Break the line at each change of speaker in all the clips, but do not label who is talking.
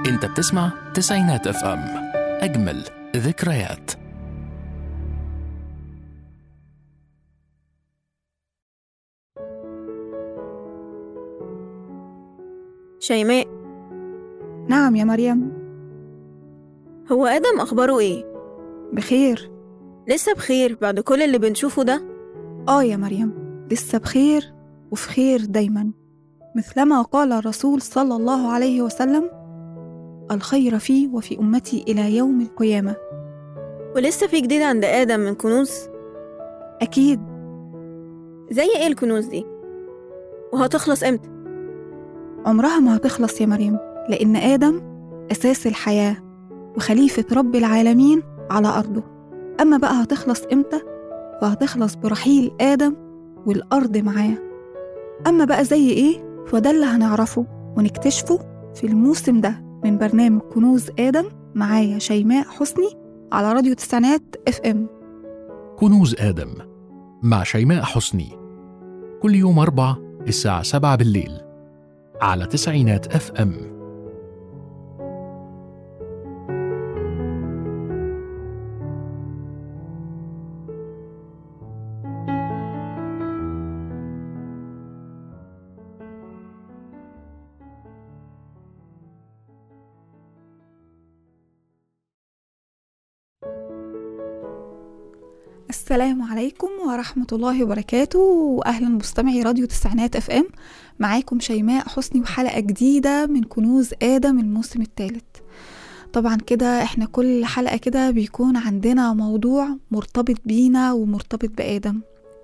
انت بتسمع تسعينات اف ام اجمل ذكريات
شيماء
نعم يا مريم
هو آدم أخباره إيه؟
بخير
لسه بخير بعد كل اللي بنشوفه ده؟
آه يا مريم لسه بخير وفي خير دايما مثلما قال الرسول صلى الله عليه وسلم الخير في وفي أمتي إلى يوم القيامة
ولسه في جديد عند آدم من كنوز؟
أكيد
زي إيه الكنوز دي؟ وهتخلص إمتى؟
عمرها ما هتخلص يا مريم لأن آدم أساس الحياة وخليفة رب العالمين على أرضه أما بقى هتخلص إمتى؟ فهتخلص برحيل آدم والأرض معاه أما بقى زي إيه؟ فده اللي هنعرفه ونكتشفه في الموسم ده من برنامج كنوز آدم معايا شيماء حسني على راديو تسعينات اف ام
كنوز آدم مع شيماء حسني كل يوم أربع الساعة سبعة بالليل على تسعينات اف ام
السلام عليكم ورحمة الله وبركاته وأهلا مستمعي راديو تسعينات اف ام معاكم شيماء حسني وحلقة جديدة من كنوز آدم الموسم الثالث طبعا كده احنا كل حلقة كده بيكون عندنا موضوع مرتبط بينا ومرتبط بآدم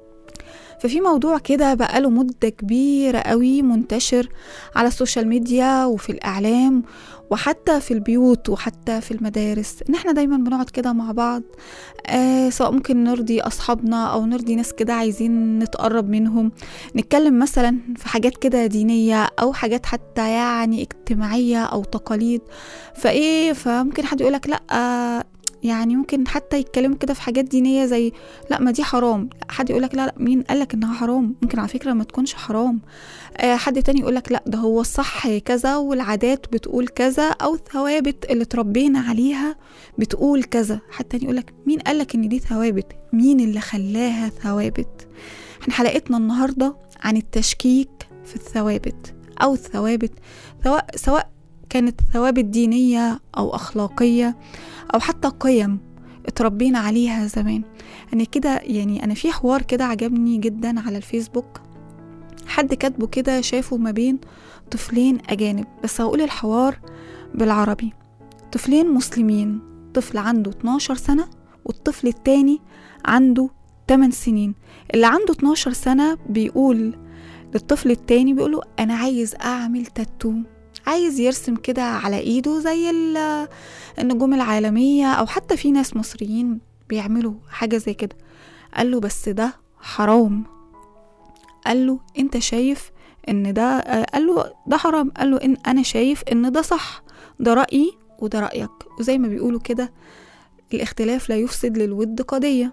ففي موضوع كده بقاله مدة كبيرة قوي منتشر على السوشيال ميديا وفي الإعلام وحتى في البيوت وحتى في المدارس ان احنا دايما بنقعد كده مع بعض آه سواء ممكن نرضي اصحابنا او نرضي ناس كده عايزين نتقرب منهم نتكلم مثلا في حاجات كده دينية او حاجات حتى يعني اجتماعية او تقاليد فايه فممكن حد يقولك لا آه يعني ممكن حتى يتكلموا كده في حاجات دينية زي لا ما دي حرام حد يقولك لا لا مين قالك انها حرام ممكن على فكرة ما تكونش حرام آه حد تاني يقولك لا ده هو الصح كذا والعادات بتقول كذا او الثوابت اللي اتربينا عليها بتقول كذا حد تاني يقولك مين قالك ان دي ثوابت مين اللي خلاها ثوابت احنا حلقتنا النهاردة عن التشكيك في الثوابت او الثوابت سواء سواء كانت ثوابت دينية او اخلاقية او حتى قيم اتربينا عليها زمان انا كده يعني انا في حوار كده عجبني جدا على الفيسبوك حد كاتبه كده شافه ما بين طفلين اجانب بس هقول الحوار بالعربي طفلين مسلمين طفل عنده 12 سنة والطفل التاني عنده 8 سنين اللي عنده 12 سنة بيقول للطفل التاني بيقوله أنا عايز أعمل تاتو عايز يرسم كده على ايده زي النجوم العالمية او حتى في ناس مصريين بيعملوا حاجة زي كده قال له بس ده حرام قال له انت شايف ان ده قال له ده حرام قال له ان انا شايف ان ده صح ده رأيي وده رأيك وزي ما بيقولوا كده الاختلاف لا يفسد للود قضية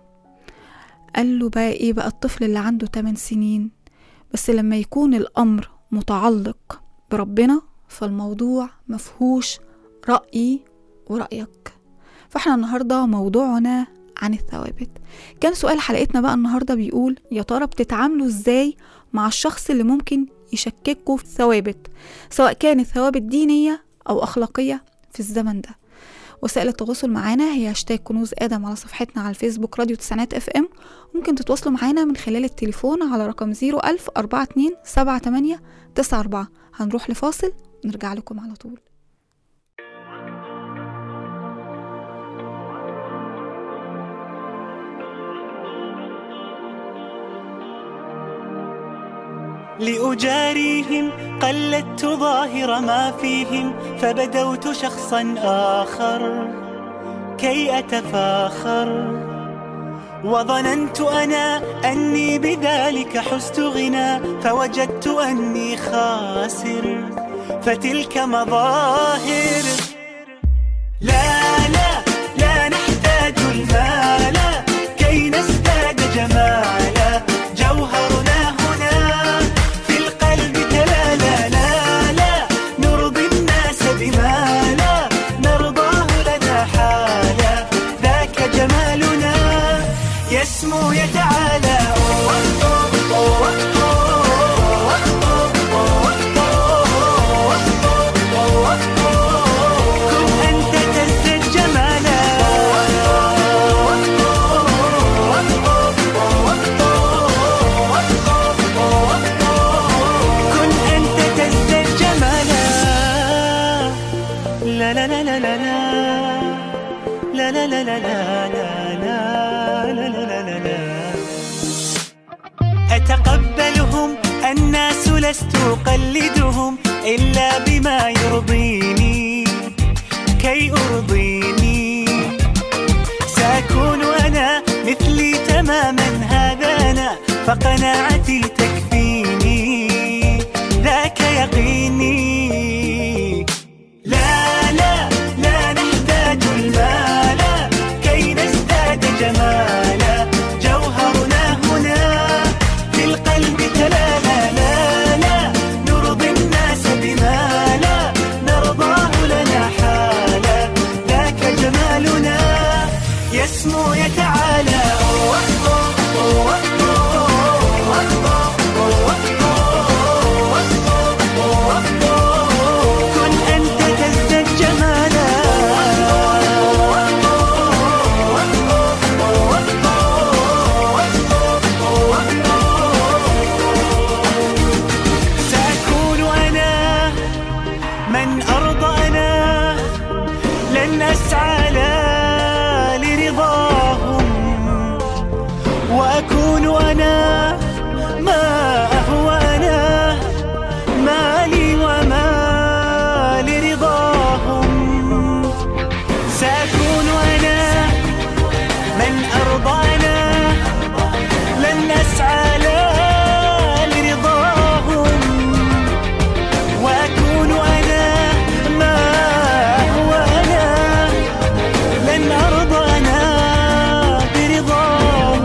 قال له بقى ايه بقى الطفل اللي عنده 8 سنين بس لما يكون الامر متعلق بربنا فالموضوع مفهوش رأيي ورأيك فاحنا النهاردة موضوعنا عن الثوابت كان سؤال حلقتنا بقى النهاردة بيقول يا ترى بتتعاملوا ازاي مع الشخص اللي ممكن يشككوا في الثوابت سواء كانت ثوابت دينية أو أخلاقية في الزمن ده وسائل التواصل معانا هي هاشتاج كنوز آدم على صفحتنا على الفيسبوك راديو تسعينات اف ام ممكن تتواصلوا معانا من خلال التليفون على رقم 01000 42 78 94 هنروح لفاصل نرجع لكم على طول
لأجاريهم قلدت ظاهر ما فيهم فبدوت شخصا آخر كي أتفاخر وظننت أنا أني بذلك حزت غنى فوجدت أني خاسر فتلك مظاهر لا لا لا نحتاج المال كي نزداد جمالا جوهرنا هنا في القلب تلالا لا لا نرضي الناس بما لا لست أقلدهم إلا بما يرضيني كي أرضيني سأكون أنا مثلي تماما هذا أنا فقناعتي تكفيني ذاك يقيني لا لا لا نحتاج المال كي نزداد جمالا جوهرنا هنا في القلب تلالا لا لا نرضي الناس بما لا نرضاه لنا حالا ذاك جمالنا يسمو يتعالى كن أنت تزداد جمالا سأكون أنا من أرضى أنا لن أسعى لا لرضاهم وأكون أنا ما أهوى أنا ما لي وما لرضاهم سأكون أنا من أرضى أنا لن أسعى لا لرضاهم وأكون أنا ما هو أنا لن أرضى أنا برضاهم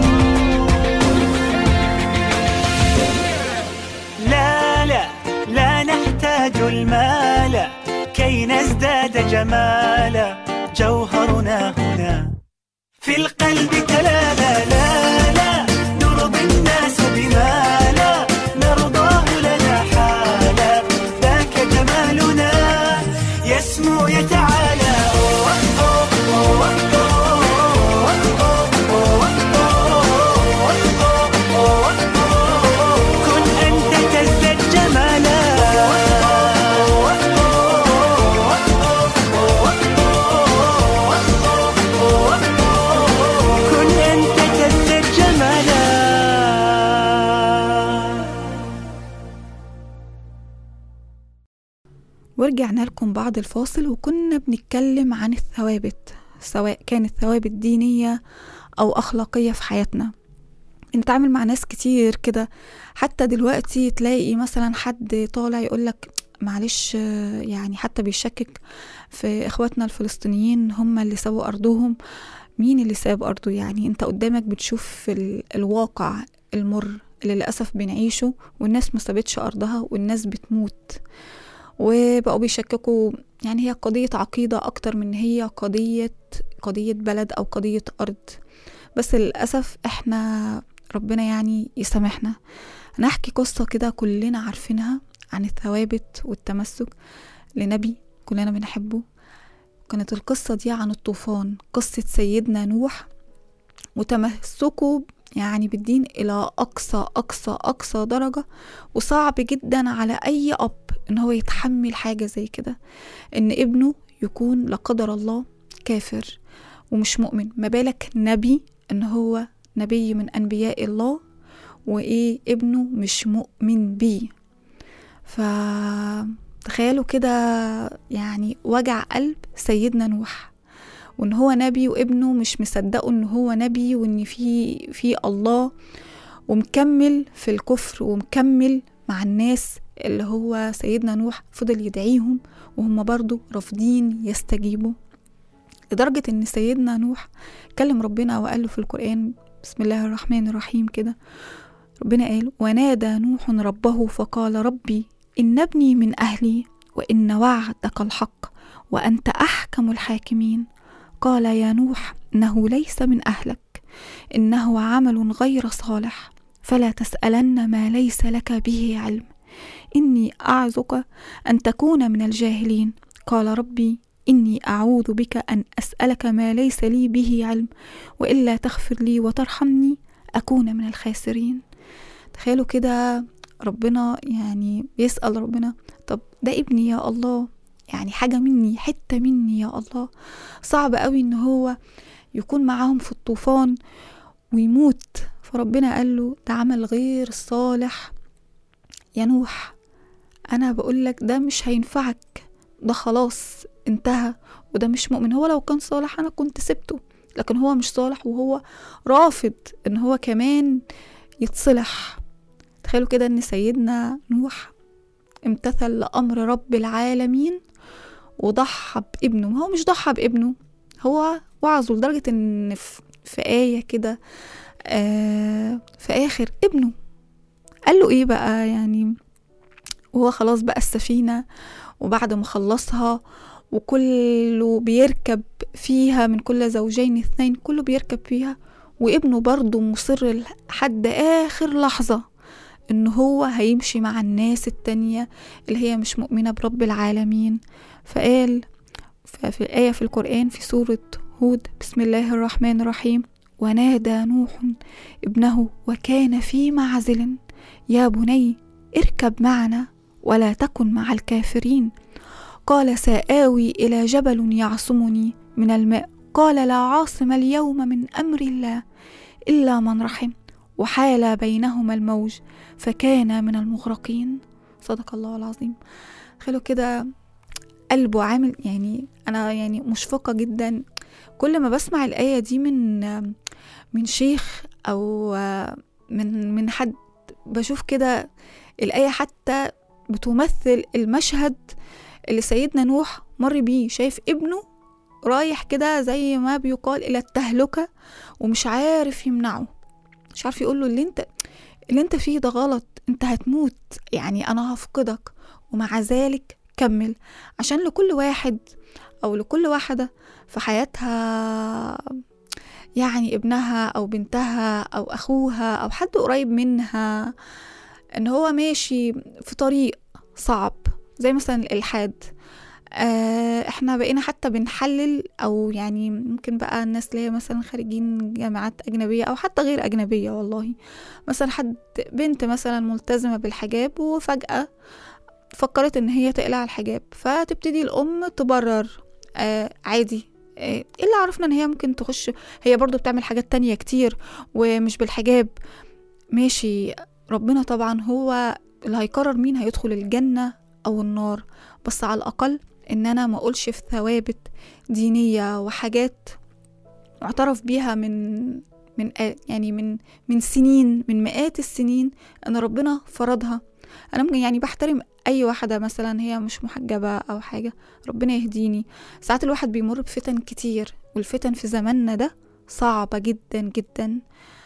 لا لا لا نحتاج المال كي نزداد جمالا جوهرنا هنا في القلب تلالا لا لا نرضي الناس بما لا نرضاه لنا حالا ذاك جمالنا يسمو يتعالى كن أنت تزداد جمالا كن أنت تزداد جمالا
ورجعنا لكم بعد الفاصل وكنا بنتكلم عن الثوابت سواء كانت ثوابت دينية أو أخلاقية في حياتنا بنتعامل مع ناس كتير كده حتى دلوقتي تلاقي مثلا حد طالع يقولك معلش آه، يعني حتى بيشكك في اخواتنا الفلسطينيين هم اللي سابوا ارضهم مين اللي ساب ارضه يعني انت قدامك بتشوف ال- الواقع المر اللي للاسف بنعيشه والناس ما سابتش ارضها والناس بتموت وبقوا بيشككوا يعني هي قضية عقيدة أكتر من هي قضية قضية بلد أو قضية أرض بس للأسف إحنا ربنا يعني يسامحنا نحكي قصة كده كلنا عارفينها عن الثوابت والتمسك لنبي كلنا بنحبه كانت القصة دي عن الطوفان قصة سيدنا نوح وتمسكه يعني بالدين إلى أقصى أقصى أقصى درجة وصعب جدا على أي أب إن هو يتحمل حاجة زي كده إن ابنه يكون لا قدر الله كافر ومش مؤمن ما بالك نبي إن هو نبي من أنبياء الله وإيه ابنه مش مؤمن بيه فتخيلوا كده يعني وجع قلب سيدنا نوح وان هو نبي وابنه مش مصدقه ان هو نبي وان في في الله ومكمل في الكفر ومكمل مع الناس اللي هو سيدنا نوح فضل يدعيهم وهم برضو رافضين يستجيبوا لدرجة ان سيدنا نوح كلم ربنا وقال له في القرآن بسم الله الرحمن الرحيم كده ربنا قال ونادى نوح ربه فقال ربي إن ابني من أهلي وإن وعدك الحق وأنت أحكم الحاكمين قال يا نوح إنه ليس من أهلك إنه عمل غير صالح فلا تسألن ما ليس لك به علم إني أعظك أن تكون من الجاهلين قال ربي إني أعوذ بك أن أسألك ما ليس لي به علم وإلا تغفر لي وترحمني أكون من الخاسرين تخيلوا كده ربنا يعني بيسأل ربنا طب ده ابني يا الله يعني حاجة مني حتة مني يا الله صعب قوي ان هو يكون معاهم في الطوفان ويموت فربنا قال له ده عمل غير صالح يا نوح انا بقولك ده مش هينفعك ده خلاص انتهى وده مش مؤمن هو لو كان صالح انا كنت سبته لكن هو مش صالح وهو رافض ان هو كمان يتصلح تخيلوا كده ان سيدنا نوح امتثل لامر رب العالمين وضحى بابنه هو مش ضحى بابنه هو وعظه لدرجة ان في, في آية كده آه في آخر ابنه قال له ايه بقى يعني وهو خلاص بقى السفينة وبعد ما خلصها وكله بيركب فيها من كل زوجين اثنين كله بيركب فيها وابنه برضه مصر لحد آخر لحظة إن هو هيمشي مع الناس التانية اللي هي مش مؤمنة برب العالمين فقال في آية في القرآن في سورة هود بسم الله الرحمن الرحيم ونادى نوح ابنه وكان في معزل يا بني اركب معنا ولا تكن مع الكافرين قال سآوي إلى جبل يعصمني من الماء قال لا عاصم اليوم من أمر الله إلا من رحم وحال بينهما الموج فكان من المغرقين صدق الله العظيم خلوا كده قلبه عامل يعني أنا يعني مشفقة جدا كل ما بسمع الآية دي من من شيخ أو من من حد بشوف كده الآية حتى بتمثل المشهد اللي سيدنا نوح مر بيه شايف ابنه رايح كده زي ما بيقال إلى التهلكة ومش عارف يمنعه مش عارف يقول له اللي انت اللي انت فيه ده غلط انت هتموت يعني انا هفقدك ومع ذلك كمل عشان لكل واحد او لكل واحدة في حياتها يعني ابنها او بنتها او اخوها او حد قريب منها ان هو ماشي في طريق صعب زي مثلا الالحاد آه احنا بقينا حتى بنحلل او يعني ممكن بقى الناس اللي هي مثلا خارجين جامعات اجنبيه او حتى غير اجنبيه والله مثلا حد بنت مثلا ملتزمه بالحجاب وفجاه فكرت ان هي تقلع الحجاب فتبتدي الام تبرر آه عادي ايه اللي عرفنا ان هي ممكن تخش هي برضو بتعمل حاجات تانية كتير ومش بالحجاب ماشي ربنا طبعا هو اللي هيقرر مين هيدخل الجنة أو النار بس على الأقل إن أنا ما أقولش في ثوابت دينية وحاجات معترف بيها من من يعني من من سنين من مئات السنين ان ربنا فرضها انا ممكن يعني بحترم اي واحده مثلا هي مش محجبه او حاجه ربنا يهديني ساعات الواحد بيمر بفتن كتير والفتن في زماننا ده صعبه جدا جدا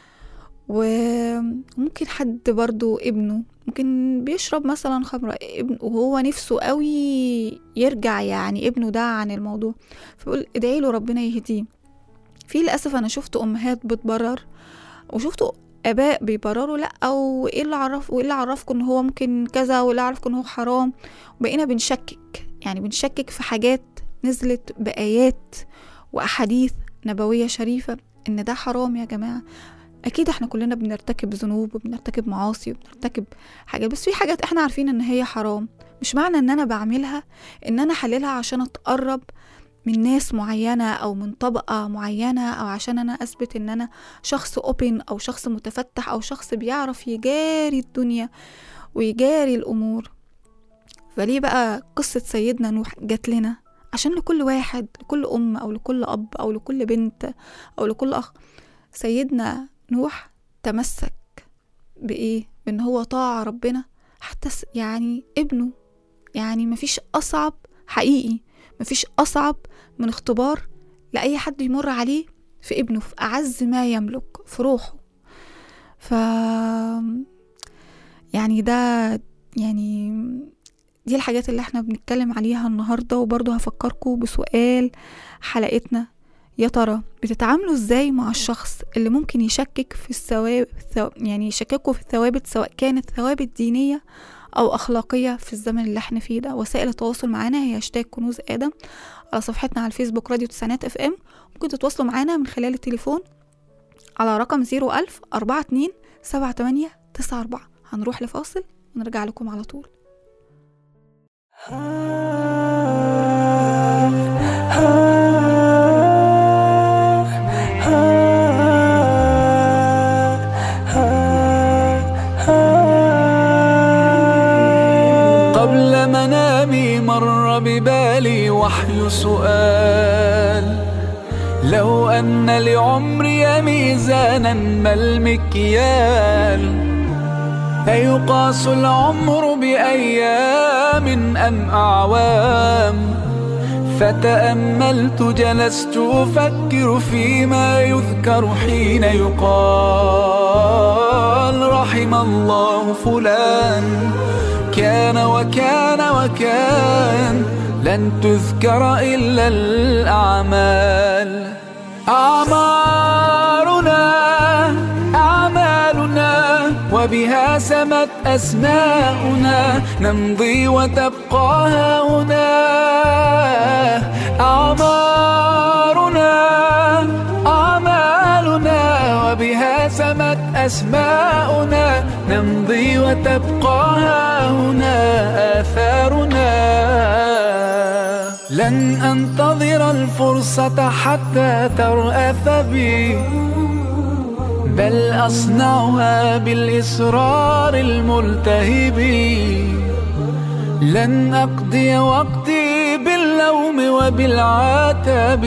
وممكن حد برضو ابنه ممكن بيشرب مثلا خمرة ابن وهو نفسه قوي يرجع يعني ابنه ده عن الموضوع فبيقول ادعي له ربنا يهديه في للاسف انا شفت امهات بتبرر وشفت اباء بيبرروا لا او ايه اللي عرف وايه اللي عرفكم ان هو ممكن كذا وايه اللي عرفكم ان هو حرام وبقينا بنشكك يعني بنشكك في حاجات نزلت بايات واحاديث نبويه شريفه ان ده حرام يا جماعه اكيد احنا كلنا بنرتكب ذنوب وبنرتكب معاصي وبنرتكب حاجات بس في حاجات احنا عارفين ان هي حرام مش معنى ان انا بعملها ان انا حللها عشان اتقرب من ناس معينة أو من طبقة معينة أو عشان أنا أثبت إن أنا شخص أوبن أو شخص متفتح أو شخص بيعرف يجاري الدنيا ويجاري الأمور فليه بقى قصة سيدنا نوح جات لنا عشان لكل واحد لكل أم أو لكل أب أو لكل بنت أو لكل أخ سيدنا نوح تمسك بإيه؟ بإن هو طاع ربنا حتى يعني ابنه يعني مفيش أصعب حقيقي مفيش أصعب من اختبار لأي حد يمر عليه في ابنه في أعز ما يملك في روحه ف يعني ده يعني دي الحاجات اللي احنا بنتكلم عليها النهاردة وبرضه هفكركم بسؤال حلقتنا يا ترى بتتعاملوا ازاي مع الشخص اللي ممكن يشكك في الثوابت يعني يشككوا في الثوابت سواء كانت ثوابت دينية أو أخلاقية في الزمن اللي احنا فيه ده وسائل التواصل معانا هي هاشتاج كنوز آدم على صفحتنا على الفيسبوك راديو تسعينات اف ام ممكن تتواصلوا معانا من خلال التليفون على رقم زيرو ألف أربعة اتنين سبعة تمانية تسعة أربعة هنروح لفاصل ونرجع لكم على طول
قبل منامي مر ببالي وحي سؤال لو أن لعمري ميزانا ما المكيال أيقاس العمر بأيام أم أعوام فتأملت جلست أفكر فيما يذكر حين يقال رحم الله فلان كان وكان وكان لن تذكر إلا الأعمال أعمارنا أعمالنا وبها سمت أسماؤنا نمضي وتبقى هنا أعمارنا أعمالنا وبها سمت أسماؤنا نمضي وتبقى هنا آثارنا لن أنتظر الفرصة حتى ترأف بي بل أصنعها بالإصرار الملتهب لن أقضي وقتي باللوم وبالعتاب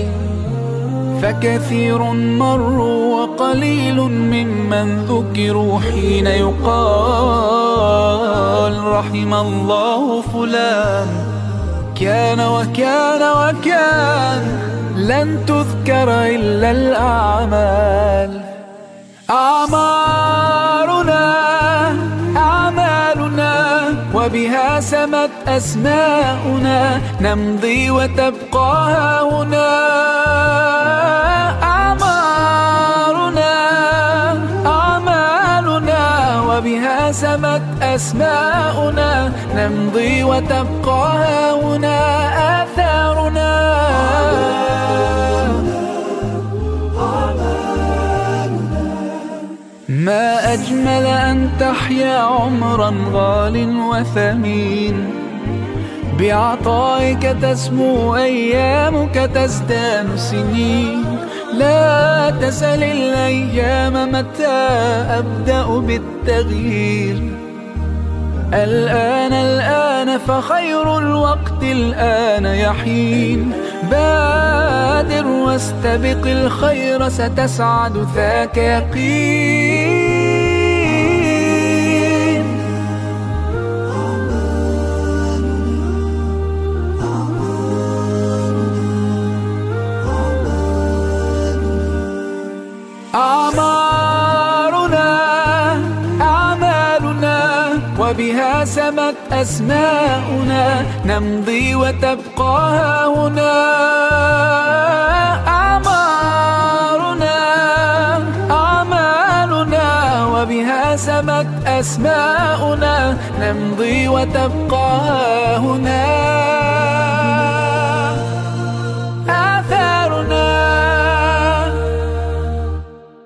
فكثير مروا وقليل ممن ذكروا حين يقال رحم الله فلان كان وكان وكان لن تذكر إلا الأعمال أعمارنا أعمالنا وبها سمت أسماؤنا نمضي وتبقى هنا أعمارنا أعمالنا وبها سمت أسماؤنا نمضي وتبقى هنا آثارنا ما أجمل أن تحيا عمرا غال وثمين بعطائك تسمو أيامك تزدان سنين لا تسل الأيام متى أبدأ بالتغيير الآن الآن فخير الوقت الآن يحين بادر واستبق الخير ستسعد ذاك يقين أعمارنا أعمالنا وبها سمت أسماؤنا نمضي وتبقى هنا أعمارنا أعمالنا وبها سمت أسماؤنا نمضي وتبقى هنا آثارنا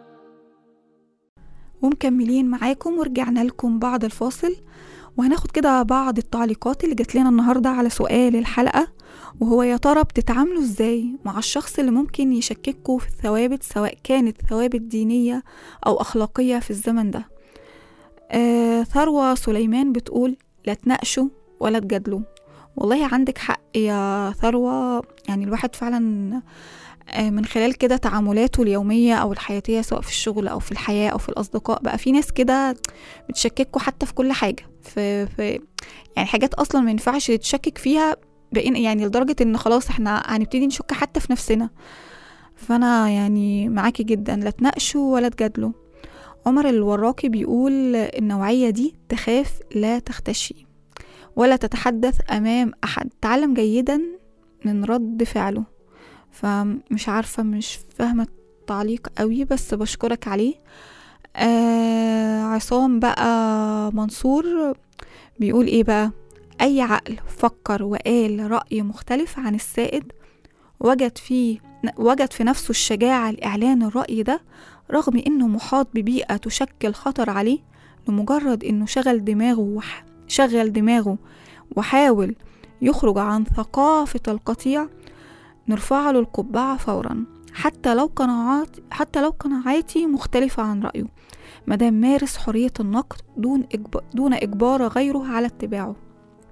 ومكملين معاكم ورجعنا لكم بعد الفاصل وهناخد كده بعض التعليقات اللي جات لنا النهاردة على سؤال الحلقة وهو يا ترى بتتعاملوا ازاي مع الشخص اللي ممكن يشككوا في الثوابت سواء كانت ثوابت دينية أو أخلاقية في الزمن ده آه ثروة سليمان بتقول لا تناقشوا ولا تجادلوا والله عندك حق يا ثروة يعني الواحد فعلا آه، من خلال كده تعاملاته اليومية أو الحياتية سواء في الشغل أو في الحياة أو في الأصدقاء بقى في ناس كده بتشككوا حتى في كل حاجة في, في يعني حاجات أصلا ما ينفعش تشكك فيها بقينا يعني لدرجة إن خلاص احنا هنبتدي نشك حتى في نفسنا فأنا يعني معاكي جدا لا تناقشوا ولا تجادلوا عمر الوراقي بيقول النوعية دي تخاف لا تختشي ولا تتحدث أمام أحد تعلم جيدا من رد فعله فمش عارفة مش فاهمة التعليق قوي بس بشكرك عليه آه عصام بقى منصور بيقول ايه بقى اي عقل فكر وقال رأي مختلف عن السائد وجد فيه وجد في نفسه الشجاعة لإعلان الرأي ده رغم إنه محاط ببيئة تشكل خطر عليه لمجرد إنه شغل دماغه وح شغل دماغه وحاول يخرج عن ثقافة القطيع نرفع له القبعة فورا حتى لو قناعات حتى لو قناعاتي مختلفة عن رأيه مادام مارس حرية النقد دون إجب... دون إجبار غيره على اتباعه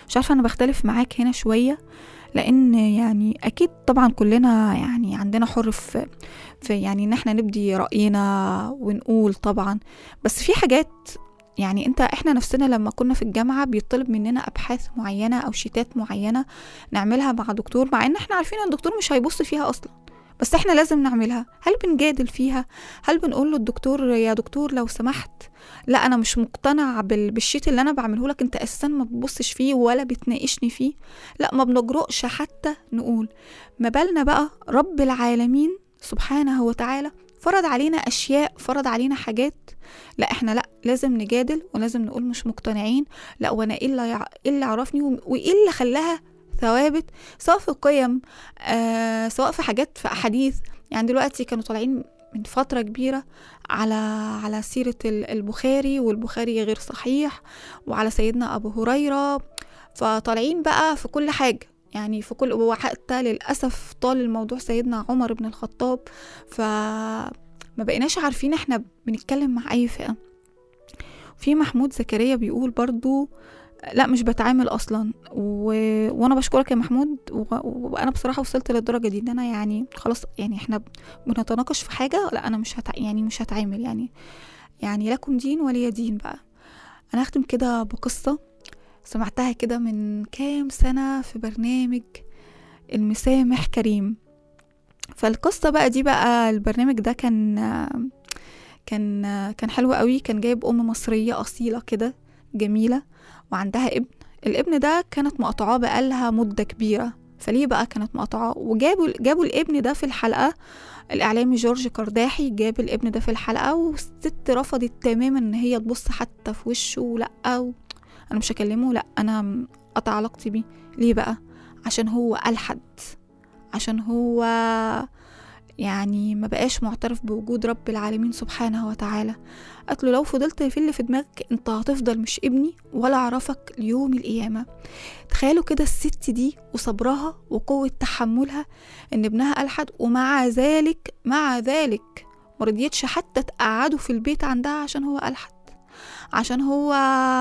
مش عارفة أنا بختلف معاك هنا شوية لأن يعني أكيد طبعا كلنا يعني عندنا حر في, في يعني إن احنا نبدي رأينا ونقول طبعا بس في حاجات يعني انت احنا نفسنا لما كنا في الجامعة بيطلب مننا ابحاث معينة او شيتات معينة نعملها مع دكتور مع ان احنا عارفين ان الدكتور مش هيبص فيها اصلا بس احنا لازم نعملها هل بنجادل فيها هل بنقول له الدكتور يا دكتور لو سمحت لا انا مش مقتنع بال- بالشيت اللي انا بعمله لك انت اساسا ما بتبصش فيه ولا بتناقشني فيه لا ما بنجرؤش حتى نقول ما بالنا بقى رب العالمين سبحانه وتعالى فرض علينا اشياء فرض علينا حاجات لا احنا لا لازم نجادل ولازم نقول مش مقتنعين لا وانا ايه اللي يع- ايه اللي عرفني وم- وايه اللي خلاها ثوابت سواء في قيم آه سواء في حاجات في احاديث يعني دلوقتي كانوا طالعين من فترة كبيرة على على سيرة ال- البخاري والبخاري غير صحيح وعلى سيدنا أبو هريرة فطالعين بقى في كل حاجة يعني في كل وحتى للأسف طال الموضوع سيدنا عمر بن الخطاب فما بقيناش عارفين احنا بنتكلم مع أي فئة في محمود زكريا بيقول برضو لا مش بتعامل اصلا و... وانا بشكرك يا محمود و... وانا بصراحه وصلت للدرجه دي ان انا يعني خلاص يعني احنا بنتناقش في حاجه لا انا مش هتع... يعني مش هتعامل يعني يعني لكم دين ولي دين بقى انا هختم كده بقصه سمعتها كده من كام سنه في برنامج المسامح كريم فالقصه بقى دي بقى البرنامج ده كان كان كان حلو قوي كان جايب ام مصريه اصيله كده جميله وعندها ابن الابن ده كانت مقطعاه بقالها مدة كبيرة فليه بقى كانت مقطعاه وجابوا جابوا الابن ده في الحلقة الإعلامي جورج قرداحي جاب الابن ده في الحلقة والست رفضت تماما إن هي تبص حتى في وشه لأ و... أنا مش هكلمه لأ أنا قطع علاقتي بيه ليه بقى عشان هو ألحد عشان هو يعني ما بقاش معترف بوجود رب العالمين سبحانه وتعالى قالت له لو فضلت في اللي في دماغك انت هتفضل مش ابني ولا اعرفك ليوم القيامة تخيلوا كده الست دي وصبرها وقوة تحملها ان ابنها ألحد ومع ذلك مع ذلك مرضيتش حتى تقعده في البيت عندها عشان هو ألحد عشان هو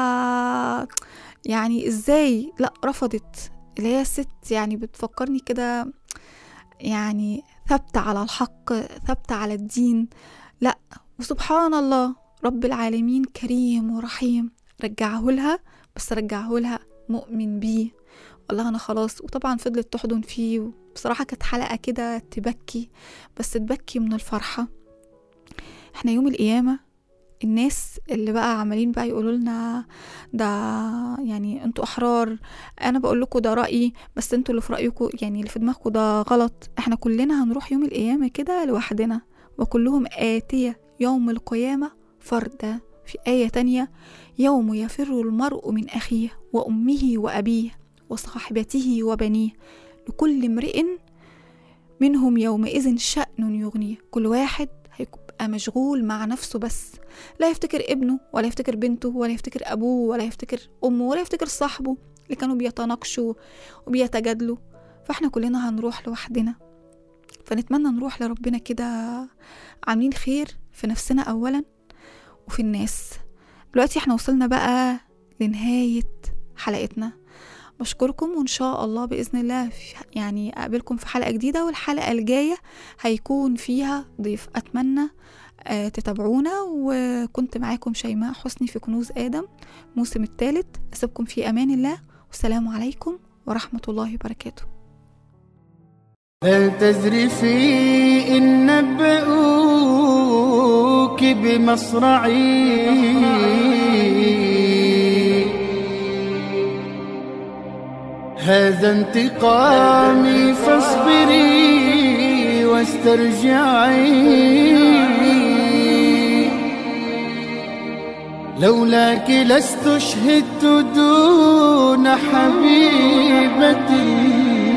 يعني ازاي لا رفضت اللي هي الست يعني بتفكرني كده يعني ثابتة على الحق ثابتة على الدين لا وسبحان الله رب العالمين كريم ورحيم رجعه لها بس رجعه لها مؤمن بيه والله انا خلاص وطبعا فضلت تحضن فيه بصراحة كانت حلقة كده تبكي بس تبكي من الفرحة احنا يوم القيامة الناس اللي بقى عمالين بقى يقولوا لنا ده يعني انتوا احرار انا بقول لكم ده رايي بس انتوا اللي في رايكم يعني اللي في دماغكم ده غلط احنا كلنا هنروح يوم القيامه كده لوحدنا وكلهم آتية يوم القيامة فردا في آية تانية يوم يفر المرء من أخيه وأمه وأبيه وصاحبته وبنيه لكل امرئ منهم يومئذ شأن يغنيه كل واحد هيبقى مشغول مع نفسه بس لا يفتكر ابنه ولا يفتكر بنته ولا يفتكر أبوه ولا يفتكر أمه ولا يفتكر صاحبه اللي كانوا بيتناقشوا وبيتجادلوا فاحنا كلنا هنروح لوحدنا فنتمنى نروح لربنا كده عاملين خير في نفسنا أولا وفي الناس دلوقتي احنا وصلنا بقى لنهاية حلقتنا بشكركم وإن شاء الله بإذن الله يعني أقابلكم في حلقة جديدة والحلقة الجاية هيكون فيها ضيف أتمنى آه تتابعونا وكنت معاكم شيماء حسني في كنوز آدم موسم الثالث أسيبكم في أمان الله والسلام عليكم ورحمة الله وبركاته
هل تزرفي إن نبؤوك بمصرعي هذا انتقامي فاصبري واسترجعي لولاك لست شهدت دون حبيبتي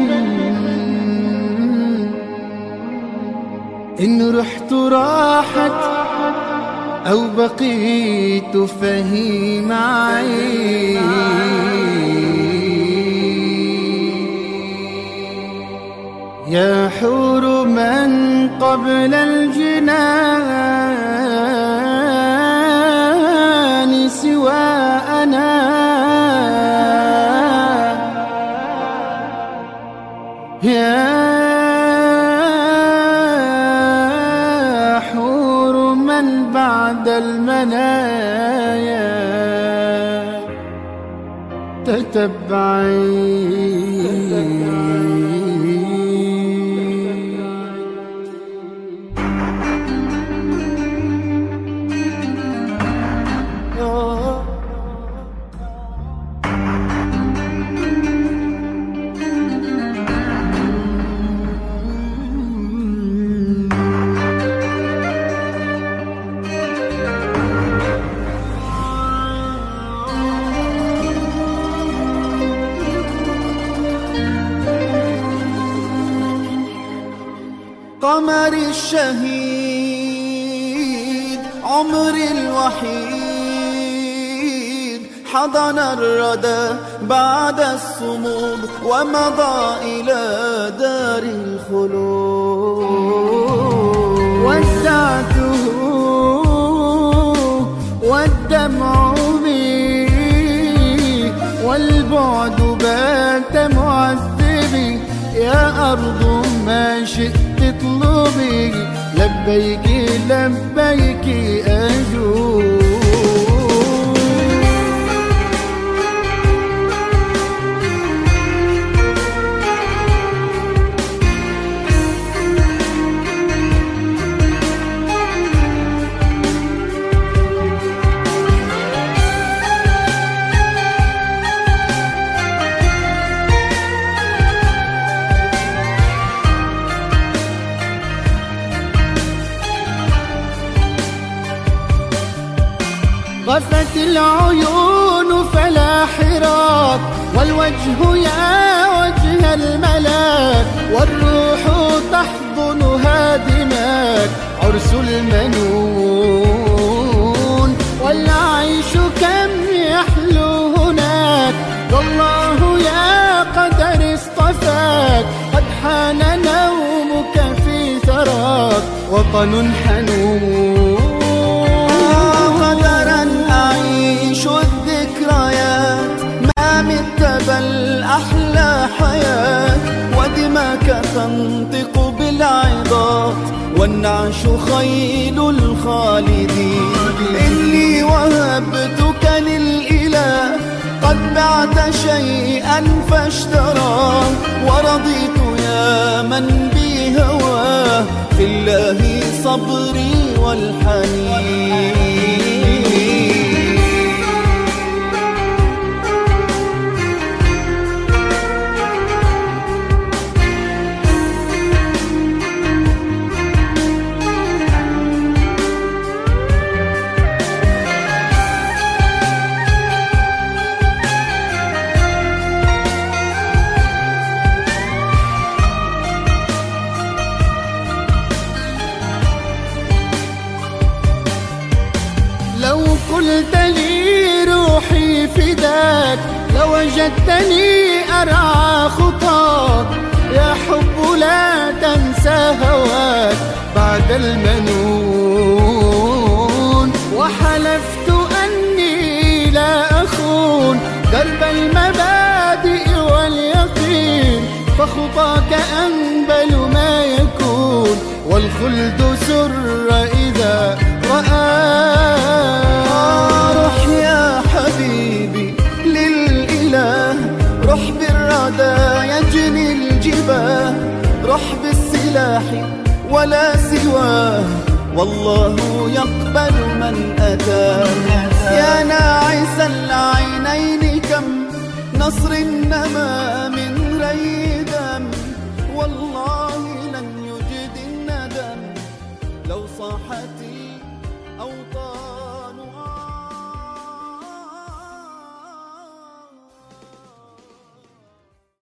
إن رحت راحت أو بقيت فهي معي يا حور من قبل الجنان سوى أنا تتبعي قمري الشهيد عمري الوحيد حضن الردى بعد الصمود ومضى إلى دار الخلود ودعته والدمع بي والبعد بات معذبي يا أرض ما شئت اطلبي لبيك لبيك أجوب غفت العيون فلا حراك والوجه يا وجه الملاك والروح تحضنها دماك عرس المنون والعيش كم يحلو هناك والله يا قدر اصطفاك قد حان نومك في ثراك وطن حنون قدرا أعيش الذكريات ما مت بل أحلى حياة ودماك تنطق بالعظات والنعش خيل الخالدين إني وهبتك للإله قد بعت شيئا فاشتراه ورضيت يا من بي هواه في الله صبري والحنين لو قلت لي روحي فداك لوجدتني أرعى خطاك يا حب لا تنسى هواك بعد المنون وحلفت أني لا أخون درب المبادئ واليقين فخطاك أنبل ما يكون والخلد سر إذا رآه روح يا حبيبي للإله روح بالردى يجني الجباه روح بالسلاح ولا سواه والله يقبل من أتاه يا ناعس العينين كم نصر نما من ريدم والله لن يجد الندم لو صاحت الأوطان